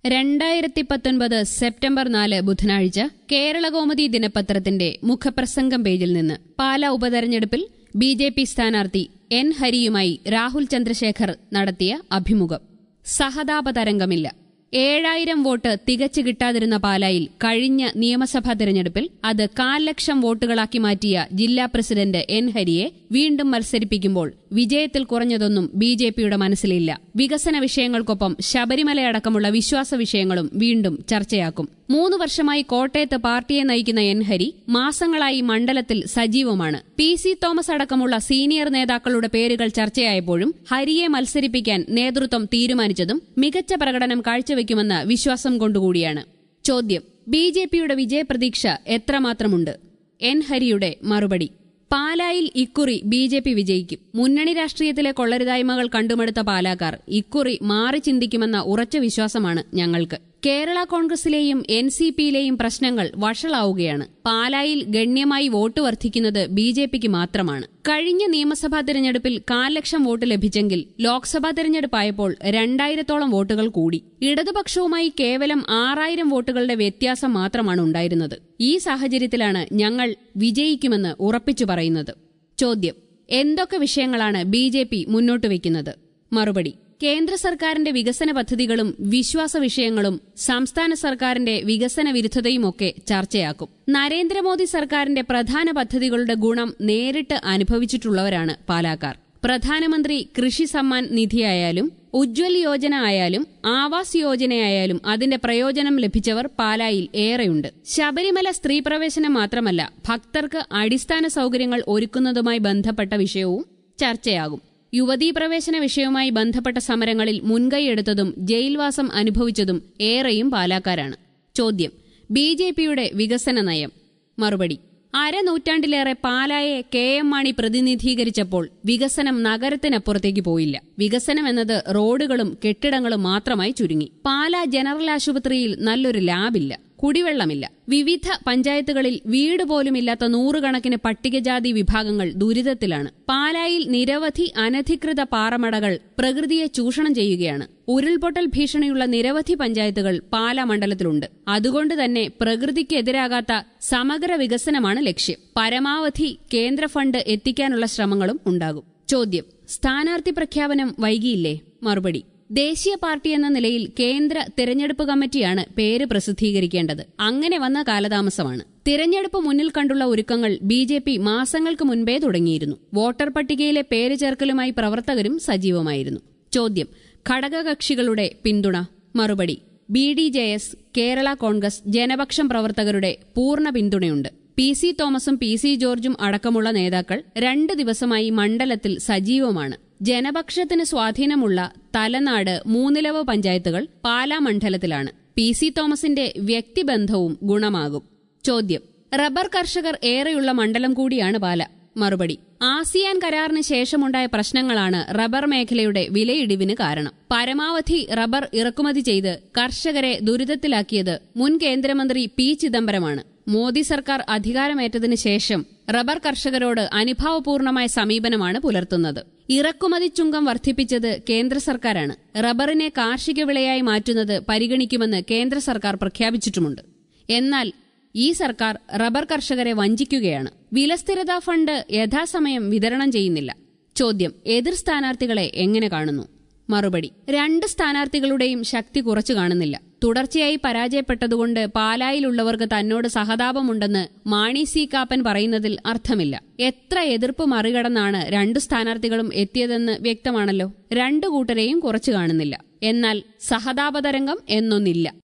രണ്ടായിരത്തി പത്തൊൻപത് സെപ്റ്റംബർ നാല് ബുധനാഴ്ച കേരളകൗമുദി ദിനപത്രത്തിന്റെ മുഖപ്രസംഗം പേജിൽ നിന്ന് പാല ഉപതെരഞ്ഞെടുപ്പിൽ ബി ജെ പി സ്ഥാനാർത്ഥി എൻ ഹരിയുമായി രാഹുൽ ചന്ദ്രശേഖർ നടത്തിയ അഭിമുഖം സഹതാപ തരംഗമില്ല ഏഴായിരം വോട്ട് തികച്ചു കിട്ടാതിരുന്ന പാലായിൽ കഴിഞ്ഞ നിയമസഭാ തെരഞ്ഞെടുപ്പിൽ അത് കാൽ ലക്ഷം വോട്ടുകളാക്കി മാറ്റിയ ജില്ലാ പ്രസിഡന്റ് എൻ ഹരിയെ വീണ്ടും മത്സരിപ്പിക്കുമ്പോൾ വിജയത്തിൽ കുറഞ്ഞതൊന്നും ബി ജെ പിയുടെ മനസ്സിലില്ല വികസന വിഷയങ്ങൾക്കൊപ്പം ശബരിമലയടക്കമുള്ള വിശ്വാസ വിഷയങ്ങളും വീണ്ടും ചർച്ചയാക്കും മൂന്ന് വർഷമായി കോട്ടയത്ത് പാർട്ടിയെ നയിക്കുന്ന എൻ ഹരി മാസങ്ങളായി മണ്ഡലത്തിൽ സജീവമാണ് പി സി തോമസ് അടക്കമുള്ള സീനിയർ നേതാക്കളുടെ പേരുകൾ ചർച്ചയായപ്പോഴും ഹരിയെ മത്സരിപ്പിക്കാൻ നേതൃത്വം തീരുമാനിച്ചതും മികച്ച പ്രകടനം കാഴ്ചവെക്കുമെന്ന വിശ്വാസം കൊണ്ടുകൂടിയാണ് ചോദ്യം ബി ജെ പിയുടെ വിജയപ്രതീക്ഷ എത്രമാത്രമുണ്ട് എൻ ഹരിയുടെ മറുപടി പാലായിൽ ഇക്കുറി ബി ജെ പി വിജയിക്കും മുന്നണി രാഷ്ട്രീയത്തിലെ കൊള്ളരുതായ്മകൾ കണ്ടുമെടുത്ത പാലാക്കാർ ഇക്കുറി മാറി ചിന്തിക്കുമെന്ന ഉറച്ച വിശ്വാസമാണ് ഞങ്ങൾക്ക് കേരള കോൺഗ്രസിലെയും എൻ സി പിയിലെയും പ്രശ്നങ്ങൾ വഷളാവുകയാണ് പാലായിൽ ഗണ്യമായി വോട്ട് വർദ്ധിക്കുന്നത് ബി ജെ പിക്ക് മാത്രമാണ് കഴിഞ്ഞ നിയമസഭാ തെരഞ്ഞെടുപ്പിൽ കാൽ ലക്ഷം വോട്ട് ലഭിച്ചെങ്കിൽ ലോക്സഭാ തെരഞ്ഞെടുപ്പായപ്പോൾ രണ്ടായിരത്തോളം വോട്ടുകൾ കൂടി ഇടതുപക്ഷവുമായി കേവലം ആറായിരം വോട്ടുകളുടെ വ്യത്യാസം മാത്രമാണ് ഉണ്ടായിരുന്നത് ഈ സാഹചര്യത്തിലാണ് ഞങ്ങൾ വിജയിക്കുമെന്ന് ഉറപ്പിച്ചു പറയുന്നത് ചോദ്യം എന്തൊക്കെ വിഷയങ്ങളാണ് ബി ജെ പി മുന്നോട്ട് വയ്ക്കുന്നത് മറുപടി കേന്ദ്ര സർക്കാരിന്റെ വികസന പദ്ധതികളും വിശ്വാസ വിഷയങ്ങളും സംസ്ഥാന സർക്കാരിന്റെ വികസന വിരുദ്ധതയുമൊക്കെ ചർച്ചയാക്കും നരേന്ദ്രമോദി സർക്കാരിന്റെ പ്രധാന പദ്ധതികളുടെ ഗുണം നേരിട്ട് അനുഭവിച്ചിട്ടുള്ളവരാണ് പാലാക്കാർ പ്രധാനമന്ത്രി കൃഷി സമ്മാൻ നിധിയായാലും ഉജ്ജ്വൽ യോജന ആയാലും ആവാസ് യോജനയായാലും അതിന്റെ പ്രയോജനം ലഭിച്ചവർ പാലായിൽ ഏറെയുണ്ട് ശബരിമല സ്ത്രീ പ്രവേശനം മാത്രമല്ല ഭക്തർക്ക് അടിസ്ഥാന സൌകര്യങ്ങൾ ഒരുക്കുന്നതുമായി ബന്ധപ്പെട്ട വിഷയവും ചർച്ചയാകും യുവതീ പ്രവേശന വിഷയവുമായി ബന്ധപ്പെട്ട സമരങ്ങളിൽ മുൻകൈയെടുത്തതും ജയിൽവാസം അനുഭവിച്ചതും ഏറെയും പാലാക്കാരാണ് ചോദ്യം ബി ജെ പിയുടെ വികസന നയം മറുപടി അരനൂറ്റാണ്ടിലേറെ പാലായെ കെ എം മാണി പ്രതിനിധീകരിച്ചപ്പോൾ വികസനം നഗരത്തിനപ്പുറത്തേക്ക് പോയില്ല വികസനം എന്നത് റോഡുകളും കെട്ടിടങ്ങളും മാത്രമായി ചുരുങ്ങി പാലാ ജനറൽ ആശുപത്രിയിൽ നല്ലൊരു ലാബില്ല കുടിവെള്ളമില്ല വിവിധ പഞ്ചായത്തുകളിൽ വീട് പോലുമില്ലാത്ത നൂറുകണക്കിന് പട്ടികജാതി വിഭാഗങ്ങൾ ദുരിതത്തിലാണ് പാലായിൽ നിരവധി അനധികൃത പാറമടകൾ പ്രകൃതിയെ ചൂഷണം ചെയ്യുകയാണ് ഉരുൾപൊട്ടൽ ഭീഷണിയുള്ള നിരവധി പഞ്ചായത്തുകൾ പാലാ മണ്ഡലത്തിലുണ്ട് അതുകൊണ്ട് തന്നെ പ്രകൃതിക്കെതിരാകാത്ത സമഗ്ര വികസനമാണ് ലക്ഷ്യം പരമാവധി കേന്ദ്ര ഫണ്ട് എത്തിക്കാനുള്ള ശ്രമങ്ങളും ഉണ്ടാകും ചോദ്യം സ്ഥാനാർത്ഥി പ്രഖ്യാപനം വൈകിയില്ലേ മറുപടി ദേശീയ പാർട്ടി എന്ന നിലയിൽ കേന്ദ്ര തിരഞ്ഞെടുപ്പ് കമ്മിറ്റിയാണ് പേര് പ്രസിദ്ധീകരിക്കേണ്ടത് അങ്ങനെ വന്ന കാലതാമസമാണ് തിരഞ്ഞെടുപ്പ് മുന്നിൽ കണ്ടുള്ള ഒരുക്കങ്ങൾ ബി ജെ പി മാസങ്ങൾക്ക് മുൻപേ തുടങ്ങിയിരുന്നു വോട്ടർ പട്ടികയിലെ പേര് ചേർക്കലുമായി പ്രവർത്തകരും സജീവമായിരുന്നു ചോദ്യം ഘടകകക്ഷികളുടെ പിന്തുണ മറുപടി B D J S Kerala Congress Janapaksham പ്രവർത്തകരുടെ പൂർണ്ണ പിന്തുണയുണ്ട് പി സി തോമസും പി സി ജോർജും അടക്കമുള്ള നേതാക്കൾ രണ്ട് ദിവസമായി മണ്ഡലത്തിൽ സജീവമാണ് ജനപക്ഷത്തിന് സ്വാധീനമുള്ള തലനാട് മൂന്നിലവ് പഞ്ചായത്തുകൾ പാലാ മണ്ഡലത്തിലാണ് പി സി തോമസിന്റെ വ്യക്തിബന്ധവും ഗുണമാകും ചോദ്യം റബ്ബർ കർഷകർ ഏറെയുള്ള മണ്ഡലം കൂടിയാണ് പാല മറുപടി ആസിയാൻ കരാറിന് ശേഷമുണ്ടായ പ്രശ്നങ്ങളാണ് റബ്ബർ മേഖലയുടെ വിലയിടിവിന് കാരണം പരമാവധി റബ്ബർ ഇറക്കുമതി ചെയ്ത് കർഷകരെ ദുരിതത്തിലാക്കിയത് മുൻ കേന്ദ്രമന്ത്രി പി ചിദംബരമാണ് മോദി സർക്കാർ അധികാരമേറ്റതിനു ശേഷം റബ്ബർ കർഷകരോട് അനുഭാവപൂർണമായ സമീപനമാണ് പുലർത്തുന്നത് ഇറക്കുമതി ചുങ്കം വർദ്ധിപ്പിച്ചത് കേന്ദ്ര സർക്കാരാണ് റബ്ബറിനെ കാർഷിക വിളയായി മാറ്റുന്നത് പരിഗണിക്കുമെന്ന് കേന്ദ്ര സർക്കാർ പ്രഖ്യാപിച്ചിട്ടുമുണ്ട് എന്നാൽ ഈ സർക്കാർ റബ്ബർ കർഷകരെ വഞ്ചിക്കുകയാണ് വിലസ്ഥിരതാ ഫണ്ട് യഥാസമയം വിതരണം ചെയ്യുന്നില്ല ചോദ്യം എതിർ സ്ഥാനാർത്ഥികളെ എങ്ങനെ കാണുന്നു മറുപടി രണ്ട് സ്ഥാനാർത്ഥികളുടെയും ശക്തി കുറച്ചു കാണുന്നില്ല തുടർച്ചയായി പരാജയപ്പെട്ടതുകൊണ്ട് പാലായിലുള്ളവർക്ക് തന്നോട് സഹതാപമുണ്ടെന്ന് മാണി സി കാപ്പൻ പറയുന്നതിൽ അർത്ഥമില്ല എത്ര എതിർപ്പ് മറികടന്നാണ് രണ്ടു സ്ഥാനാർത്ഥികളും എത്തിയതെന്ന് വ്യക്തമാണല്ലോ രണ്ടു കൂട്ടരെയും കുറച്ചു കാണുന്നില്ല എന്നാൽ സഹതാപതരംഗം എന്നൊന്നില്ല